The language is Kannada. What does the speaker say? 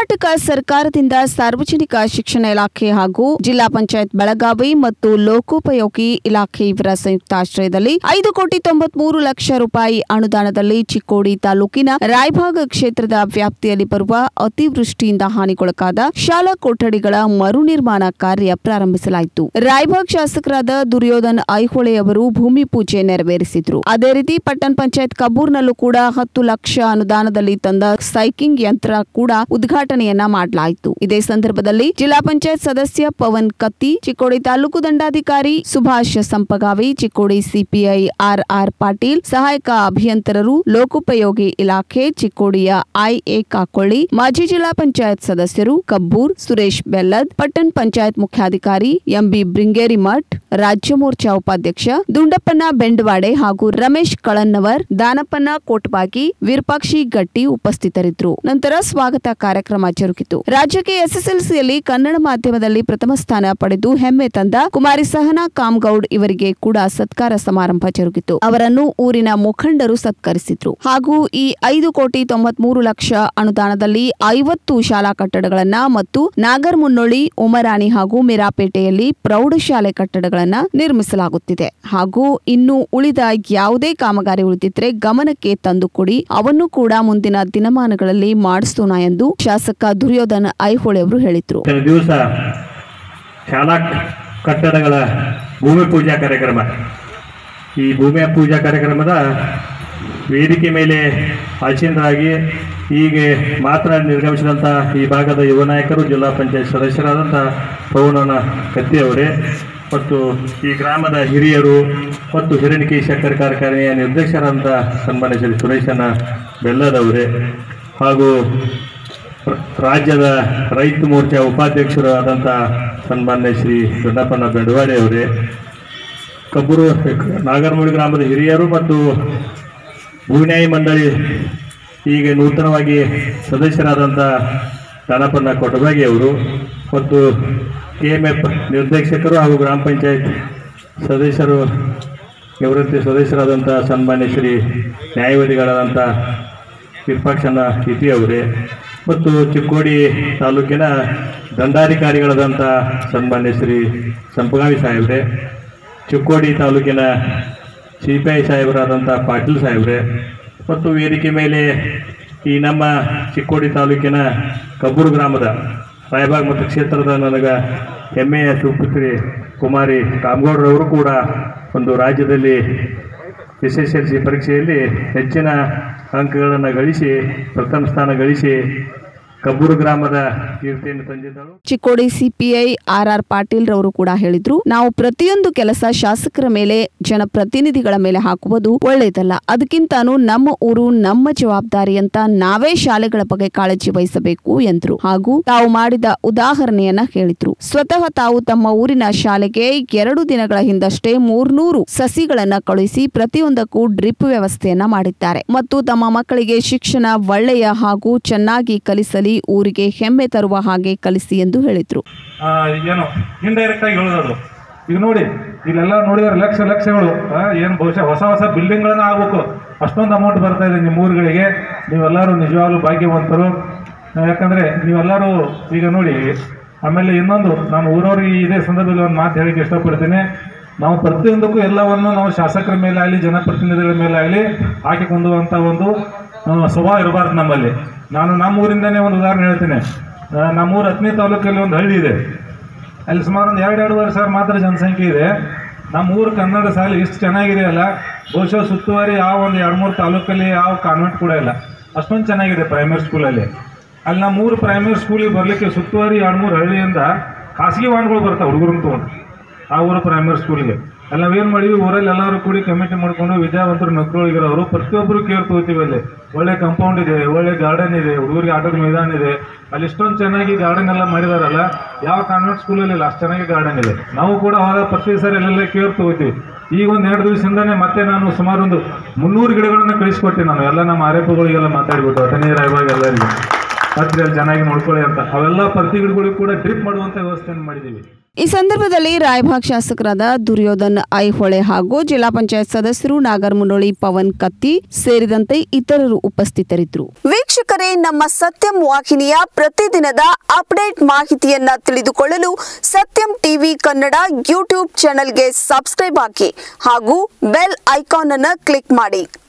ಕರ್ನಾಟಕ ಸರ್ಕಾರದಿಂದ ಸಾರ್ವಜನಿಕ ಶಿಕ್ಷಣ ಇಲಾಖೆ ಹಾಗೂ ಜಿಲ್ಲಾ ಪಂಚಾಯತ್ ಬೆಳಗಾವಿ ಮತ್ತು ಲೋಕೋಪಯೋಗಿ ಇಲಾಖೆ ಇವರ ಸಂಯುಕ್ತಾಶ್ರಯದಲ್ಲಿ ಐದು ಕೋಟಿ ತೊಂಬತ್ಮೂರು ಲಕ್ಷ ರೂಪಾಯಿ ಅನುದಾನದಲ್ಲಿ ಚಿಕ್ಕೋಡಿ ತಾಲೂಕಿನ ರಾಯಭಾಗ ಕ್ಷೇತ್ರದ ವ್ಯಾಪ್ತಿಯಲ್ಲಿ ಬರುವ ಅತಿವೃಷ್ಟಿಯಿಂದ ಹಾನಿಗೊಳಗಾದ ಶಾಲಾ ಕೊಠಡಿಗಳ ಮರು ನಿರ್ಮಾಣ ಕಾರ್ಯ ಪ್ರಾರಂಭಿಸಲಾಯಿತು ರಾಯಭಾಗ್ ಶಾಸಕರಾದ ದುರ್ಯೋಧನ್ ಐಹೊಳೆ ಅವರು ಭೂಮಿ ಪೂಜೆ ನೆರವೇರಿಸಿದ್ರು ಅದೇ ರೀತಿ ಪಟ್ಟಣ ಪಂಚಾಯತ್ ಕಬ್ಬೂರ್ನಲ್ಲೂ ಕೂಡ ಹತ್ತು ಲಕ್ಷ ಅನುದಾನದಲ್ಲಿ ತಂದ ಸೈಕಿಂಗ್ ಯಂತ್ರ ಕೂಡ ಉದ್ಘಾಟನೆಯನ್ನ ಮಾಡಲಾಯಿತು ಇದೇ ಸಂದರ್ಭದಲ್ಲಿ ಜಿಲ್ಲಾ ಪಂಚಾಯತ್ ಸದಸ್ಯ ಪವನ್ ಕತ್ತಿ ಚಿಕ್ಕೋಡಿ ತಾಲೂಕು ದಂಡಾಧಿಕಾರಿ Subhash Sampagavi Chikkodi CPI R R Patil ಸಹಾಯಕ ಅಭಿಯಂತರರು ಲೋಕೋಪಯೋಗಿ ಇಲಾಖೆ ಚಿಕ್ಕೋಡಿಯ ಐಎ ಕಾಕೊಳ್ಳಿ ಮಾಜಿ ಜಿಲ್ಲಾ ಪಂಚಾಯತ್ ಸದಸ್ಯರು ಕಬ್ಬೂರ್ ಸುರೇಶ್ ಬೆಲ್ಲದ್ ಪಟ್ಟಣ ಪಂಚಾಯತ್ ಮುಖ್ಯಾಧಿಕಾರಿ ಎಂಬಿ ಬ್ರಿಂಗೇರಿ ಮಠ್ ರಾಜ್ಯ ಮೋರ್ಚಾ ಉಪಾಧ್ಯಕ್ಷ ದುಂಡಪ್ಪನ ಬೆಂಡವಾಡೆ ಹಾಗೂ ರಮೇಶ್ ಕಳನ್ನವರ್ ದಾನಪ್ಪನ ಕೋಟ್ಬಾಗಿ ವಿರೂಪಾಕ್ಷಿ ಗಟ್ಟಿ ಉಪಸ್ಥಿತರಿದ್ದರು ನಂತರ ಸ್ವಾಗತ ಕಾರ್ಯಕ್ರಮ ಜರುಗಿತು ರಾಜ್ಯಕ್ಕೆ ಎಸ್ಎಸ್ಎಲ್ಸಿಯಲ್ಲಿ ಕನ್ನಡ ಮಾಧ್ಯಮದಲ್ಲಿ ಪ್ರಥಮ ಸ್ಥಾನ ಪಡೆದು ಹೆಮ್ಮೆ ತಂದ ಕುಮಾರಿ ಸಹನಾ ಕಾಮ್ಗೌಡ್ ಇವರಿಗೆ ಕೂಡ ಸತ್ಕಾರ ಸಮಾರಂಭ ಜರುಗಿತು ಅವರನ್ನು ಊರಿನ ಮುಖಂಡರು ಸತ್ಕರಿಸಿದ್ರು ಹಾಗೂ ಈ ಐದು ಕೋಟಿ ತೊಂಬತ್ಮೂರು ಲಕ್ಷ ಅನುದಾನದಲ್ಲಿ ಐವತ್ತು ಶಾಲಾ ಕಟ್ಟಡಗಳನ್ನ ಮತ್ತು ನಾಗರ್ಮುನ್ನೋಳಿ ಉಮರಾಣಿ ಹಾಗೂ ಮಿರಾಪೇಟೆಯಲ್ಲಿ ಪ್ರೌಢಶಾಲೆ ಕಟ್ಟಡಗಳನ್ನ ನಿರ್ಮಿಸಲಾಗುತ್ತಿದೆ ಹಾಗೂ ಇನ್ನು ಉಳಿದ ಯಾವುದೇ ಕಾಮಗಾರಿ ಉಳಿದಿದ್ರೆ ಗಮನಕ್ಕೆ ತಂದುಕೊಡಿ ಅವನ್ನು ಕೂಡ ಮುಂದಿನ ದಿನಮಾನಗಳಲ್ಲಿ ಮಾಡಿಸೋಣ ಎಂದು ಶಾಸಕ ದುರ್ಯೋಧನ ಐಹೊಳೆ ಅವರು ಹೇಳಿದ್ರು ಇವತ್ತಿನ ದಿವಸ ಶಾಲಾ ಕಟ್ಟಡಗಳ ಭೂಮಿ ಪೂಜಾ ಕಾರ್ಯಕ್ರಮ ಈ ಭೂಮಿ ಪೂಜಾ ಕಾರ್ಯಕ್ರಮದ ವೇದಿಕೆ ಮೇಲೆ ಆಸೀನರಾಗಿ ಹೀಗೆ ಮಾತ್ರ ನಿರ್ಗಮಿಸಿದಂಥ ಈ ಭಾಗದ ಯುವ ನಾಯಕರು ಜಿಲ್ಲಾ ಪಂಚಾಯತ್ ಸದಸ್ಯರಾದಂಥ ಪವನನ ಕತ್ತಿ ಅವರೇ ಮತ್ತು ಈ ಗ್ರಾಮದ ಹಿರಿಯರು ಮತ್ತು ಹಿರಣಿಕೆ ಸಕ್ಕರೆ ಕಾರ್ಖಾನೆಯ ನಿರ್ದೇಶಕರಾದಂಥ ಸನ್ಮಾನ್ಯ ಶ್ರೀ ಸುರೇಶನ ಬೆಲ್ಲದವರೇ ಹಾಗೂ ರ- ರಾಜ್ಯದ ರೈತ ಮೋರ್ಚಾ ಉಪಾಧ್ಯಕ್ಷರು ಆದಂಥ ಸನ್ಮಾನ್ಯ ಶ್ರೀ ದೊಡ್ಡಪ್ಪನ ಬೆಡವಾಡೆ ಅವರೇ ಕಬ್ಬೂರು ನಾಗರಮೂಡಿ ಗ್ರಾಮದ ಹಿರಿಯರು ಮತ್ತು ಭೂನ್ಯಾಯ ಮಂಡಳಿ ಈಗ ನೂತನವಾಗಿ ಸದಸ್ಯರಾದಂಥ ದಾನಪ್ಪನ ಕೊಟಬಾಗಿ ಅವರು ಮತ್ತು ಕೆ ಎಮ್ ಎಫ್ ನಿರ್ದೇಶಕರು ಹಾಗೂ ಗ್ರಾಮ ಪಂಚಾಯತ್ ಸದಸ್ಯರು ನಿವೃತ್ತಿ ಸದಸ್ಯರಾದಂಥ ಸನ್ಮಾನ್ಯ ಶ್ರೀ ನ್ಯಾಯವಾದಿಗಳಾದಂಥ ವಿರೂಪಾಕ್ಷನ ಇತಿ ಅವರೇ ಮತ್ತು ಚಿಕ್ಕೋಡಿ ತಾಲೂಕಿನ ದಂಡಾಧಿಕಾರಿಗಳಾದಂಥ ಸನ್ಮಾನ್ಯ ಶ್ರೀ ಸಂಪಗಾವಿ ಸಾಹೇಬ್ರೆ ಚಿಕ್ಕೋಡಿ ತಾಲೂಕಿನ ಸಿ ಪಿ ಐ ಸಾಹೇಬರಾದಂಥ ಪಾಟೀಲ್ ಸಾಹೇಬ್ರೆ ಮತ್ತು ವೇದಿಕೆ ಮೇಲೆ ಈ ನಮ್ಮ ಚಿಕ್ಕೋಡಿ ತಾಲೂಕಿನ ಕಬ್ಬೂರು ಗ್ರಾಮದ ರಾಯಬಾಗ್ ಮತ್ತು ಕ್ಷೇತ್ರದ ನನಗೆ ಹೆಮ್ಮೆಯ ಸುಪುತ್ರಿ ಕುಮಾರಿ ಕಾಮಗೌಡರವರು ಕೂಡ ಒಂದು ರಾಜ್ಯದಲ್ಲಿ ಎಸ್ ಎಸ್ ಎಲ್ ಸಿ ಪರೀಕ್ಷೆಯಲ್ಲಿ ಹೆಚ್ಚಿನ ಅಂಕಗಳನ್ನು ಗಳಿಸಿ ಪ್ರಥಮ ಸ್ಥಾನ ಗಳಿಸಿ ಕಬ್ಬೂರು ಗ್ರಾಮದ ಕೀರ್ತಿಯನ್ನು ತಂದಿದ್ದಳು Chikkodi CPI R R Patil ರವರು ಕೂಡ ಹೇಳಿದ್ರು ನಾವು ಪ್ರತಿಯೊಂದು ಕೆಲಸ ಶಾಸಕರ ಮೇಲೆ ಜನಪ್ರತಿನಿಧಿಗಳ ಮೇಲೆ ಹಾಕುವುದು ಒಳ್ಳೆಯದಲ್ಲ ಅದಕ್ಕಿಂತಾನು ನಮ್ಮ ಊರು ನಮ್ಮ ಜವಾಬ್ದಾರಿ ಅಂತ ನಾವೇ ಶಾಲೆಗಳ ಬಗ್ಗೆ ಕಾಳಜಿ ವಹಿಸಬೇಕು ಎಂದ್ರು ಹಾಗೂ ತಾವು ಮಾಡಿದ ಉದಾಹರಣೆಯನ್ನ ಹೇಳಿದ್ರು ಸ್ವತಃ ತಾವು ತಮ್ಮ ಊರಿನ ಶಾಲೆಗೆ ಎರಡು ದಿನಗಳ ಹಿಂದಷ್ಟೇ ಮೂರ್ನೂರು ಸಸಿಗಳನ್ನ ಕಳುಹಿಸಿ ಪ್ರತಿಯೊಂದಕ್ಕೂ ಡ್ರಿಪ್ ವ್ಯವಸ್ಥೆಯನ್ನ ಮಾಡಿದ್ದಾರೆ ಮತ್ತು ತಮ್ಮ ಮಕ್ಕಳಿಗೆ ಶಿಕ್ಷಣ ಒಳ್ಳೆಯ ಹಾಗೂ ಚೆನ್ನಾಗಿ ಕಲಿಸಲಿ ಊರಿಗೆ ಹೆಮ್ಮೆ ತರುವ ಹಾಗೆ ಕಲಿಸಿ ಎಂದು ಹೇಳಿದ್ರು ಆ, ಏನು ಇಂಡೈರೆಕ್ಟ್ ಆಗಿ ಹೇಳೋದು ಈಗ ನೋಡಿ ಇಲ್ಲೆಲ್ಲ ನೋಡಿದ್ರೆ ಲಕ್ಷ ಲಕ್ಷಗಳು ಆ, ಏನು ಬಹುಶಃ ಹೊಸ ಹೊಸ ಬಿಲ್ಡಿಂಗ್ಗಳನ್ನ ಆಗ್ಬೇಕು ಅಷ್ಟೊಂದು ಅಮೌಂಟ್ ಬರ್ತಾ ಇದೆ ನಿಮ್ಮ ಊರುಗಳಿಗೆ ನೀವೆಲ್ಲರೂ ನಿಜವಾಗ್ಲೂ ಭಾಗ್ಯವಂತರು ಆ, ಯಾಕಂದ್ರೆ ನೀವೆಲ್ಲರೂ ಈಗ ನೋಡಿ ಆಮೇಲೆ ಇನ್ನೊಂದು ನಾನು ಊರವ್ರಿಗೆ ಇದೇ ಸಂದರ್ಭದಲ್ಲಿ ಒಂದು ಮಾತು ಹೇಳಿಕ್ಕೆ ಇಷ್ಟಪಡ್ತೀನಿ ನಾವು ಪ್ರತಿಯೊಂದಕ್ಕೂ ಎಲ್ಲವನ್ನು ನಾವು ಶಾಸಕರ ಮೇಲೆ ಆಗಲಿ ಜನಪ್ರತಿನಿಧಿಗಳ ಮೇಲೆ ಆಗಲಿ ಹಾಕಿಕೊಂಡುವಂಥ ಒಂದು ಆ, ಸ್ವಭಾವ ಇರಬಾರ್ದು ನಮ್ಮಲ್ಲಿ ನಾನು ನಮ್ಮ ಊರಿಂದನೇ ಒಂದು ಉದಾಹರಣೆ ಹೇಳ್ತೀನಿ ಆ, ನಮ್ಮೂರು ಹತ್ತನೇ ತಾಲೂಕಲ್ಲಿ ಒಂದು ಹಳ್ಳಿ ಇದೆ ಅಲ್ಲಿ ಸುಮಾರು ಒಂದು ಎರಡು ಎರಡೂವರೆ ಸಾವಿರ ಮಾತ್ರ ಜನಸಂಖ್ಯೆ ಇದೆ ನಮ್ಮ ಊರು ಕನ್ನಡ ಶಾಲೆ ಇಷ್ಟು ಚೆನ್ನಾಗಿದೆ ಅಲ್ಲ ಬಹುಶಃ ಸುತ್ತುವರಿ ಯಾವ ಒಂದು ಎರಡು ಮೂರು ತಾಲೂಕಲ್ಲಿ ಯಾವ ಕಾನ್ವೆಂಟ್ ಕೂಡ ಇಲ್ಲ ಅಷ್ಟೊಂದು ಚೆನ್ನಾಗಿದೆ ಪ್ರೈಮರಿ ಸ್ಕೂಲಲ್ಲಿ ಅಲ್ಲಿ ನಮ್ಮ ಊರು ಪ್ರೈಮರಿ ಸ್ಕೂಲಿಗೆ ಬರಲಿಕ್ಕೆ ಸುತ್ತುವರಿ ಎರಡು ಮೂರು ಹಳ್ಳಿಯಿಂದ ಖಾಸಗಿ ವಾಹನಗಳು ಬರ್ತಾವೆ ಹುಡುಗರನ್ನ ತೊಗೊಂಡು ಆ ಊರು ಪ್ರೈಮರಿ ಸ್ಕೂಲಿಗೆ ಅಲ್ಲಿ ನಾವೇನು ಮಾಡಿವಿ ಊರಲ್ಲಿ ಎಲ್ಲರೂ ಕೂಡಿ ಕಮಿಟಿ ಮಾಡ್ಕೊಂಡು ವಿದ್ಯಾವಂತರು ನೌಕರಿಗಳಿರೋರು ಪ್ರತಿಯೊಬ್ಬರು ಕೇರ್ ತಗೋತೀವಿ ಅಲ್ಲಿ ಒಳ್ಳೆ ಕಾಂಪೌಂಡ್ ಇದೆ ಒಳ್ಳೆ ಗಾರ್ಡನ್ ಇದೆ ಹುಡುಗರಿಗೆ ಆಟದ ಮೈದಾನ ಇದೆ ಅಲ್ಲಿ ಇಷ್ಟೊಂದು ಚೆನ್ನಾಗಿ ಗಾರ್ಡನ್ ಎಲ್ಲ ಮಾಡಿದಾರಲ್ಲ ಯಾವ ಕಾನ್ವೆಂಟ್ ಸ್ಕೂಲಲ್ಲಿ ಇಲ್ಲ ಅಷ್ಟು ಚೆನ್ನಾಗಿ ಗಾರ್ಡನ್ ಇದೆ ನಾವು ಕೂಡ ಹೋದಾಗ ಪ್ರತಿ ಸರಿ ಅಲ್ಲೆಲ್ಲ ಕೇರ್ ತಗೋತೀವಿ ಈಗ ಒಂದು ಎರಡು ದಿವಸದಿಂದನೇ ಮತ್ತೆ ನಾನು ಸುಮಾರು ಒಂದು ಮುನ್ನೂರು ಗಿಡಗಳನ್ನ ಕಳಿಸ್ಕೊಟ್ಟೆ ನಾನು ಎಲ್ಲ ನಮ್ಮ ಆರೋಪಗಳಿಗೆಲ್ಲ ಮಾತಾಡ್ಬಿಟ್ಟು ಹತ್ತನೇ ರಾಯಭಾಗ ಎಲ್ಲರಿಗೂ ಹತ್ತಿರ ಚೆನ್ನಾಗಿ ನೋಡ್ಕೊಳ್ಳಿ ಅಂತ ಅವೆಲ್ಲ ಪ್ರತಿ ಗಿಡಗಳಿಗೂ ಕೂಡ ಡ್ರಿಪ್ ಮಾಡುವಂಥ ವ್ಯವಸ್ಥೆಯನ್ನು ಮಾಡಿದ್ದೀವಿ ಈ ಸಂದರ್ಭದಲ್ಲಿ ರಾಯಭಾಗ್ ಶಾಸಕರಾದ ದುರ್ಯೋಧನ್ ಐಹೊಳೆ ಹಾಗೂ ಜಿಲ್ಲಾ ಪಂಚಾಯತ್ ಸದಸ್ಯರು ನಾಗರ್ ಮುನ್ನೋಳಿ ಪವನ್ ಕತ್ತಿ ಸೇರಿದಂತೆ ಇತರರು ಉಪಸ್ಥಿತರಿದ್ದರು ವೀಕ್ಷಕರೇ ನಮ್ಮ ಸತ್ಯಂ ವಾಹಿನಿಯ ಪ್ರತಿದಿನದ ಅಪ್ಡೇಟ್ ಮಾಹಿತಿಯನ್ನ ತಿಳಿದುಕೊಳ್ಳಲು ಸತ್ಯಂ ಟಿವಿ ಕನ್ನಡ ಯೂಟ್ಯೂಬ್ ಚಾನೆಲ್ಗೆ ಸಬ್ಸ್ಕ್ರೈಬ್ ಹಾಕಿ ಹಾಗೂ ಬೆಲ್ ಐಕಾನ್ ಅನ್ನು ಕ್ಲಿಕ್ ಮಾಡಿ